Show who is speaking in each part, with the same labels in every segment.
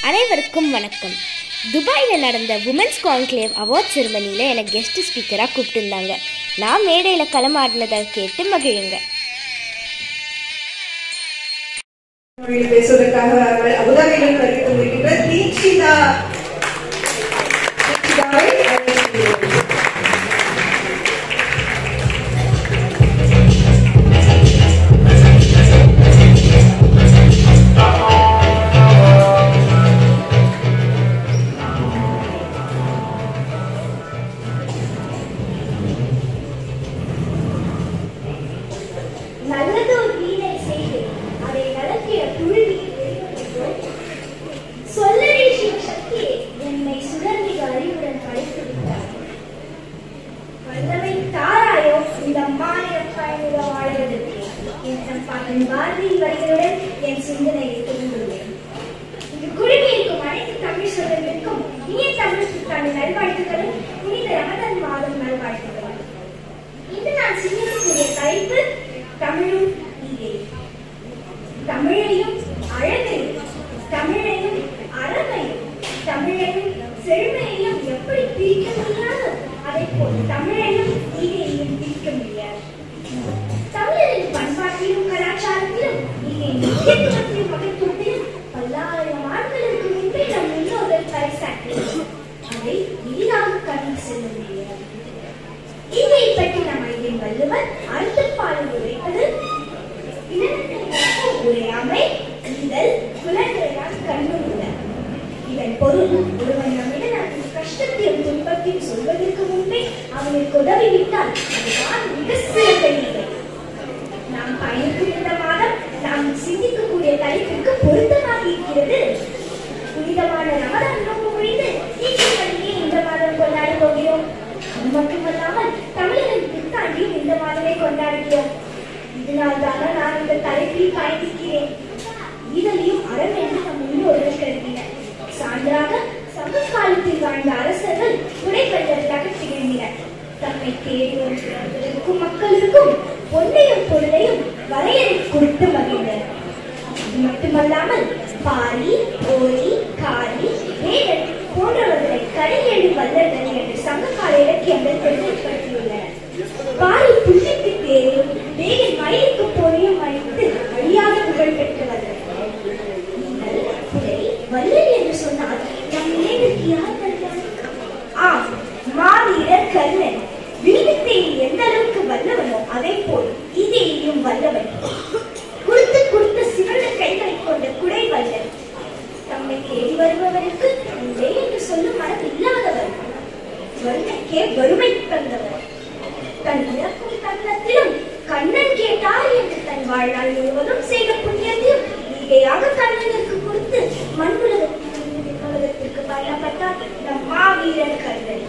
Speaker 1: அனைவருக்கும் வணக்கம் துபாயில் நடந்த உமன்ஸ் கான்க்ளேவ் அவார்ட் செரிமனியில் எனக்கு கெஸ்ட் ஸ்பீக்கராக கூப்பிட்டுருந்தாங்க நான் மேடையில் களமாடினதை கேட்டு மகிழுங்க
Speaker 2: மொழியில் பேசுவதற்காக அவர்கள் அபுதாபியிடம் வருகை தந்திருக்கின்ற தீட்சிதா தீட்சிதாவை அழைக்கிறேன்.
Speaker 3: நல்லது ஒரு வீணை செய்து அதை நடத்திய புழுதியில் வெளிவந்தோம் சொல்லறி சக்தியை என்னை சுடர்மிக அறிவுடன் படைத்து விட்டார் வல்லமை தாராயோ இந்த மாநில பயணிக வாழ்வதற்கு என் பாட்டன் பாரதி வரிகளுடன் என் சிந்தனையை தூண்டுள்ளேன் இங்கு குழுமி இருக்கும் அனைத்து தமிழ் சொல்லுகளுக்கும் இனிய தமிழ் புத்தாண்டு நல்வாழ்த்துக்களும் புனித ரமதன் மாதம் நல்வாழ்த்துக்களும் இன்று நான் சிந்திக்கக்கூடிய தலைப்பு தமிழும் நீரே தமிழையும் அழகையும் தமிழையும் அறமையும் தமிழையும் செழுமையையும் எப்படி பிரிக்க முடியாது அதை போல் தமிழையும் நீரையும் பிரிக்க முடியாது தமிழரின் பண்பாட்டிலும் கலாச்சாரத்திலும் நீரை முக்கியத்துவத்திலும் மகத்துவத்திலும் பல்லாயிரம் ஆண்டுகளுக்கு முன்பே நம் முன்னோர்கள் பறைசாற்றினர் அதை எளிதாக கடந்து செல்ல முடியாது இதை பற்றி நம் ஐயன் வள்ளுவர் அறுத்துப்பாலில் உரைப்பது இனத்திற்கு உரையாமை இதழ் குலங்களையால் கண்ணுள்ள இதன் பொருள் ஒருவன் நம்மிடம் அவன் கஷ்டத்தையும் துன்பத்தையும் சொல்வதற்கு முன்பே அவனுக்கு உதவிவிட்டால் அதுதான் மிக சிறந்த நிலை நாம் பயணிக்கும் இந்த மாதம் நாம் சிந்திக்கக்கூடிய தலைப்பிற்கு பொருத்தமாக இருக்கிறது புனிதமான ரமதான் நோன்பு முடிந்து தீட்சைகளிலே இந்த மாதம் கொண்டாட போகிறோம் அது மட்டுமல்லாமல் தமிழரின் புத்தாண்டியும் இந்த மாதமே கொண்டாடுகிறோம் இதனால் தானே நான் இந்த தலைப்பில் பயணிக்கிறேன் இதனையும் அறம் என்று நம் முன்னோர்கள் கருதினர் சான்றாக சங்க காலத்தில் வாழ்ந்த அரசர்கள் துணைவர்களாக திகழ்ந்தனர் தம்மை தேடி வருவதற்கும் மக்களுக்கும் பொன்னையும் பொருளையும் வரையறை கொடுத்து மகிழ்ந்தனர் இது மட்டுமல்லாமல் பாரி ஓரி காரி வேடர் போன்றவர்களை கடையேழு வல்லர்கள் என்று சங்ககால இலக்கியங்கள் பெருமைப்படுத்தியுள்ளன பாரி புள்ளிக்கு தேரையும் வேகன் மயிலுக்கு போரையும் அழித்து அழியாத புகழ் பெற்றவர்கள் நீங்கள் புலை வல்லல் என்று சொன்னால் நம் நினைவிற்கு யார் வருவார் ஆம் மாவீரர் கர்ணன் வில்வித்தையில் எந்த அளவுக்கு வல்லவனோ அதே போல் இதேயும் வல்லவன் கொடுத்து கொடுத்து சிவந்த கைகளை கொண்ட குடை வல்லன் தம்மை தேடி வருபவருக்கு இல்லை என்று சொல்லும் மனம் இல்லாதவர் வறுமைக்கே வறுமை தந்தவர் தன் இறக்கும் தருணத்திலும் கண்ணன் கேட்டார் என்று தன் வாழ்நாள் முழுவதும் செய்த புண்ணியத்தையும் ஈகையாக கண்ணனுக்கு கொடுத்து மண்ணுலகத்திற்கு உலகத்திற்கு பயணப்பட்டார் நம் மாவீரன் கர்ணன்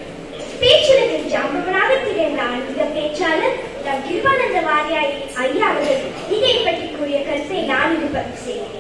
Speaker 3: பேச்சுலகில் ஜாம்பவனாக திகழ்ந்த ஆன்மீக பேச்சாளர் நம் கிருபானந்த வாரியாய் ஐயா அவர்கள் இதை பற்றி கூறிய கருத்தை நான் இது பதிவு செய்கிறேன்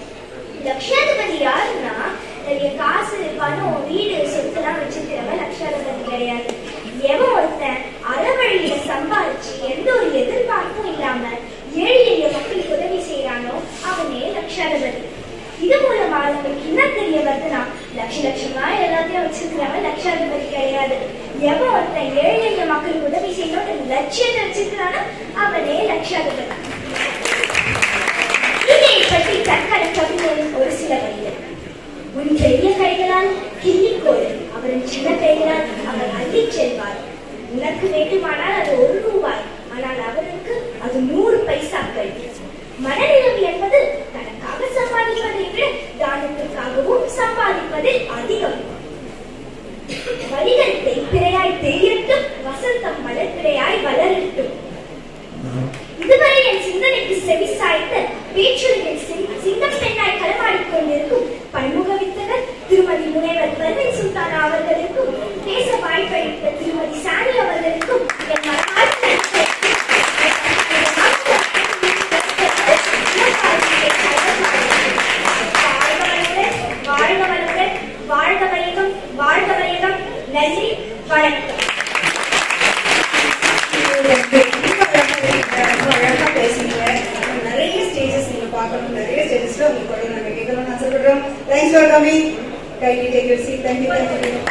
Speaker 3: லட்சாதிபதி யாருன்னா நிறைய காசு பணம் வீடு சொத்துலாம் வச்சிருக்கிறவன் லட்சாதிபதி கிடையாது எவன் ஒருத்தன் அறவழியில சம்பாதிச்சு எந்த ஒரு எதிர்பார்ப்பும் இல்லாம ஏழை எளிய மக்களுக்கு உதவி செய்யறானோ அவனே லட்சாதிபதி இது மூலமா நமக்கு என்ன தெரிய வருதுன்னா லட்ச லட்சமா எல்லாத்தையும் வச்சிருக்கிறவன் லட்சாதிபதி கிடையாது எவன் ஒருத்தன் ஏழை எளிய மக்களுக்கு உதவி செய்யணும்னு லட்சியத்தை வச்சிருக்கிறானோ அவனே லட்சாதிபதி இதை பற்றி தற்கால கவிஞரின் ஒரு சில வரிகள் உன் பெரிய கைகளால் கிள்ளிக்கோடு அவரின் சின்ன கைகளால் அவர் அள்ளிச் செல்வார் உனக்கு வேண்டுமானால் அது ஒரு ரூபாய் ஆனால் அவருக்கு அது நூறு பைசாக்கள் மனநிலம் என்பது தனக்காக சம்பாதிப்பதை விட தானத்திற்காகவும் சம்பாதிப்பதில் அதிகம் வழிகள் தேய்பிரையாய் தேயட்டும் வசந்தம் மலர்பிரையாய் வளரட்டும் இதுவரை என் சிந்தனைக்கு செவி சாய்த்த பேச்சுரையில் சிங்கம் பெண்ணாய் களமாடிக் கொண்டிருக்கும் பன்முக வித்தகர் திருமதி முனைவர் பர்வீன் சுல்தானா அவர்களுக்கும் பேச வாய்ப்பளித்த திருமதி சாணி அவர்களுக்கும் என் மனமார்ந்த வாழ்க வளமுடன் வாழ்க வையகம் வாழ்க வையகம் நன்றி வணக்கம்
Speaker 2: அழகா பேசுறீங்க நிறைய ஸ்டேஜஸ் நீங்க பார்க்கணும் நிறைய ஸ்டேஜஸ்ல உங்களுக்கு நாங்க கேட்கணும்னு ஆசைப்படுறோம் Thanks for coming. Kindly take your seat. Thank you. Thank you.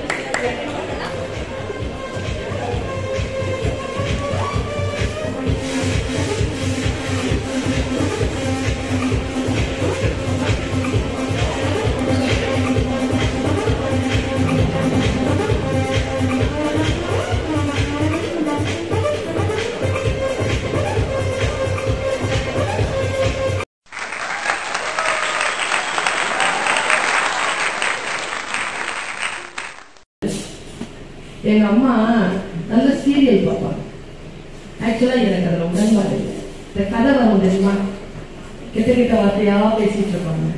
Speaker 4: எங்க அம்மா நல்ல சீரியல் பார்ப்பாங்க ஆக்சுவலா எனக்கு அதுல உடன்பாடு இல்லை இந்த கதை வரும் தெரியுமா கெட்ட கெட்ட வார்த்தையா பேசிட்டு இருப்பாங்க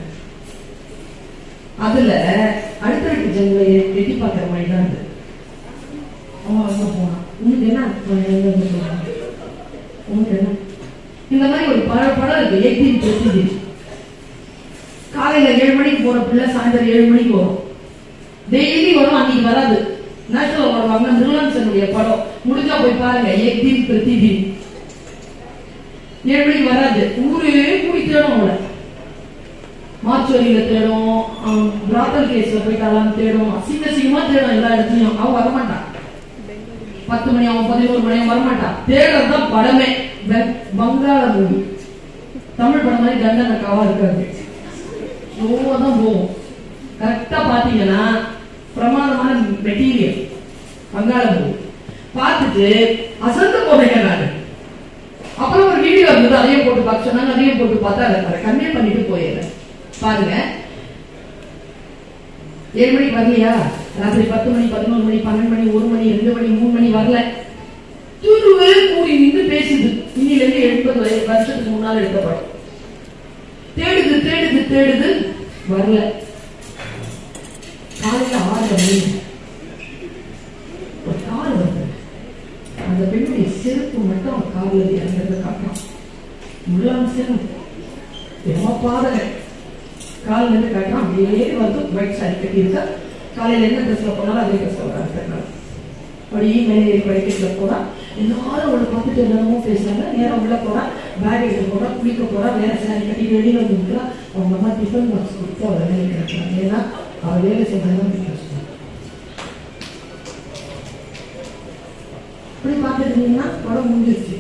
Speaker 4: அதுல அடுத்த வீட்டு ஜன்னலை எட்டி பார்க்குற மாதிரி தான் இருக்கு அவன் அங்க போனான் உனக்கு என்ன அவன் எங்க இருந்து சொல்றான்? உனக்கு என்ன இந்த மாதிரி ஒரு பட படம் இருக்கு எயிட்டீன் டுவெண்ட்டி காலையில ஏழு மணிக்கு போற பிள்ளை சாயந்தரம் ஏழு மணிக்கு வரும் டெய்லி வரும் அன்னைக்கு வராது நேஷனல் அவார்டு வாங்க நிர்லான்சனுடைய படம் முடிஞ்சா போய் பாருங்க எக்தீன் பிரதிதீன் ஏழு மணிக்கு வராது ஊரே கூடி தேடும் அவளை மார்ச்சுவரியில தேடும் பிராத்தல் கேஸ்ல போயிட்டாலான்னு தேடும் அசிங்க அசிங்கமா தேடும் எல்லா இடத்துலயும் அவன் வரமாட்டான் பத்து மணி அவன் பதினோரு மணி அவன் வரமாட்டான் தேடுறது தான் படமே வெ- வங்காள மூவி தமிழ் படம் மாதிரி கண்டனக்காவா இருக்காது ஸ்லோவா தான் போகும் கரெக்டா பாத்தீங்கன்னா பிரமாதமான மெட்டீரியல் வங்காள மூவி பார்த்துட்டு அசந்து போனேங்க நானு அப்புறம் ஒரு வீடியோ இருந்தது அதையும் போட்டு பார்க்க சொன்னாங்க அதையும் போட்டு பார்த்தா அதை கன்வே பண்ணிட்டு போயிடுறேன் பாருங்க ஏழு மணிக்கு வரலையா ராத்திரி பத்து மணி பதினோரு மணி பன்னெண்டு மணி ஒரு மணி ரெண்டு மணி மூணு மணி வரல துருவே கூடி நின்று பேசுது இன்னில இருந்து எண்பது வய- வருஷத்துக்கு முன்னால எடுத்த படம் தேடுது தேடுது தேடுது வரல காலையில ஆறு மணி ஒரு கார் வருது அந்த பெண்ணுடைய செருப்பு மட்டும் அவன் கார்ல இறங்குறத காட்டான் முள்ளாம் செருப்பு எம்ம பாதக கால்ல இருந்து காட்டுறான் அப்படியே வந்து ஒயிட் சாரி கட்டி இருக்கா காலையில என்ன ட்ரெஸ்ல போனாலும் அதே ட்ரெஸ்ல வராங்க அப்படியே மேலே படிக்கட்டுல போறா எல்லாரும் அவளை பார்த்துட்டு என்னமோ பேசுறாங்க நேரம் உள்ள போறா பேக் எடுத்து போறா குளிக்க போறா வேற சாரி கட்டி வெளியில வந்து நிக்கிறா. அவங்க அம்மா டிஃபன் பாக்ஸ் கொடுத்து அவளை வேலை கிடைக்கிறாங்க ஏன்னா அவள் வேலை செஞ்சாதான் கஷ்டம் அப்படி பார்த்துட்டு இருந்தீங்கன்னா படம் முடிஞ்சிருச்சு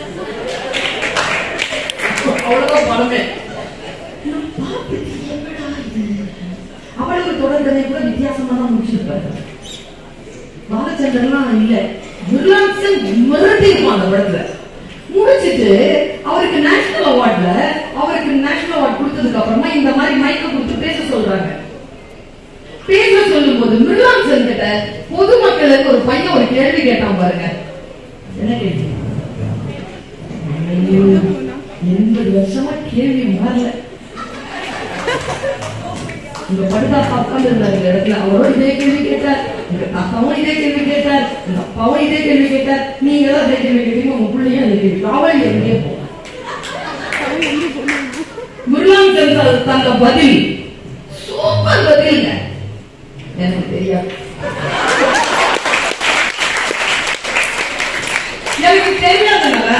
Speaker 4: அவ்வளவுதான் படமே நான் பார்த்துட்டு என்னடா இது? அவளுக்கு தொடர்கதை கூட வித்தியாசமா தான் முடிச்சிருப்பாரு பாலச்சந்திரன்லாம் இல்ல குருலாசன் மிரட்டி இருப்பான் அந்த படத்துல முடிச்சிட்டு அவருக்கு நேஷனல் அவார்ட்ல அவருக்கு நேஷனல் அவார்ட் கொடுத்ததுக்கு அப்புறமா இந்த மாதிரி மைக்க கொடுத்து பேச சொல்றாங்க பேச சொல்லும் போது மிருலாசன் கிட்ட பொதுமக்களுக்கு ஒரு பையன் ஒரு கேள்வி கேட்டான் பாருங்க என்ன கேள்வி ஐயோ, எண்பது வருஷமா கேள்வி மாறல உங்க படுதாத்தா உட்கார்ந்து இருந்தார் இந்த இடத்துல அவரும் இதே கேள்வி கேட்டார் உங்க தாத்தாவும் இதே கேள்வி கேட்டார் உங்க அப்பாவும் இதே கேள்வி கேட்டார் நீங்க எல்லாம் இதே கேள்வி கேட்டீங்க உங்க பிள்ளையும் அதே கேள்வி அவள் எங்கே போனா முருளான் தந்த தந்த பதில் சூப்பர் பதில் எனக்கு தெரியாது எனக்கு தெரியாதுங்க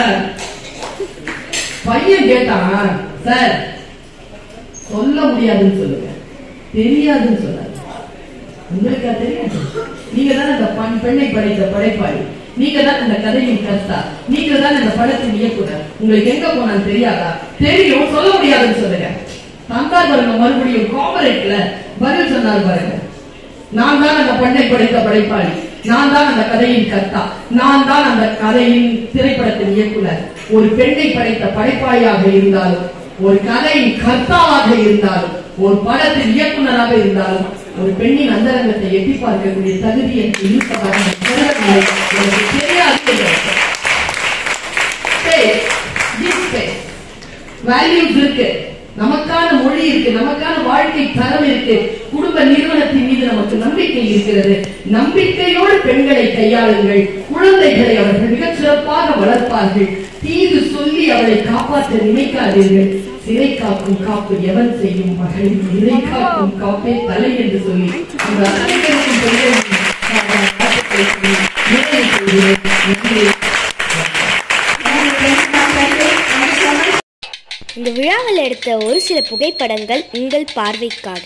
Speaker 4: பையன் கேட்டான் சார் சொல்ல முடியாதுன்னு சொல்லுங்க தெரியாதுன்னு சொல்லாது உங்களுக்கா தெரியாது நீங்க தான் அந்த பண்- பெண்ணை படைத்த படைப்பாளி நீங்க தான் அந்த கதையின் கர்த்தா நீங்க தான் அந்த படத்தின் இயக்குனர் உங்களுக்கு எங்க போனான்னு தெரியாதா தெரியும் சொல்ல முடியாதுன்னு சொல்லுங்க தந்தா பாருங்க மறுபடியும் காமரேட்ல பதில் சொன்னார் பாருங்க நான் தான் அந்த பெண்ணை படைத்த படைப்பாளி நான் தான் அந்த கதையின் கர்த்தா நான் தான் அந்த கதையின் திரைப்படத்தின் இயக்குனர் ஒரு பெண்ணை படைத்த படைப்பாளியாக இருந்தாலும் ஒரு கதையின் கர்த்தாவாக இருந்தாலும் ஒரு படத்தின் இயக்குனராக இருந்தாலும் ஒரு பெண்ணின் அந்தரங்கத்தை எட்டி பார்க்கக்கூடிய தகுதி எனக்கு இருப்பதாக நான் கருதவில்லை. எனக்கு தெரியாது என்று Space, give space. values இருக்கு நமக்கான மொழி இருக்கு நமக்கான வாழ்க்கை தரம் இருக்கு குடும்ப நிறுவனத்தின் மீது நமக்கு நம்பிக்கை இருக்கிறது நம்பிக்கையோடு பெண்களை கையாளுங்கள் குழந்தைகளை அவர்கள் மிகச் சிறப்பாக வளர்ப்பார்கள் தீது சொல்லி அவளை காப்பாற்ற நினைக்காதீர்கள் சிறை காக்கும் காப்பு எவன் செய்யும் மகள் இறை காக்கும் காப்பே தலை என்று சொல்லி அந்த அனைவருக்கும் பெண்களின் நான் வாழ்த்துக்களை சொல்லி நிறைவு செய்கிறேன். நன்றி.
Speaker 1: இந்த விழாவில் எடுத்த ஒரு சில புகைப்படங்கள் உங்கள் பார்வைக்காக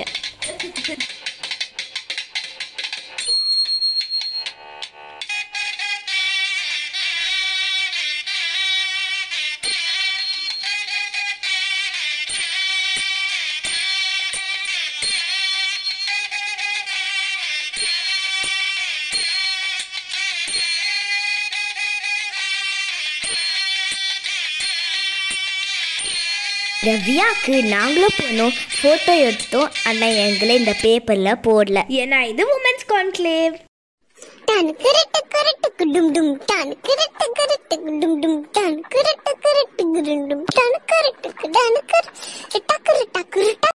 Speaker 1: ரவ்யாக்கு நாங்களும் போனோம் ஃபோட்டோ எடுத்தோம் ஆனால் எங்களை இந்த பேப்பரில் போடல ஏன்னா இது உமன்ஸ் கான்க்ளேவ்
Speaker 5: டான் கரட்ட கரட்ட டும் டும் டான் கரட்ட கரட்ட டும் டும் டான் கரட்ட கரட்ட டும் டும் டான் கரட்ட டான் கரட்ட டக்கர டக்கர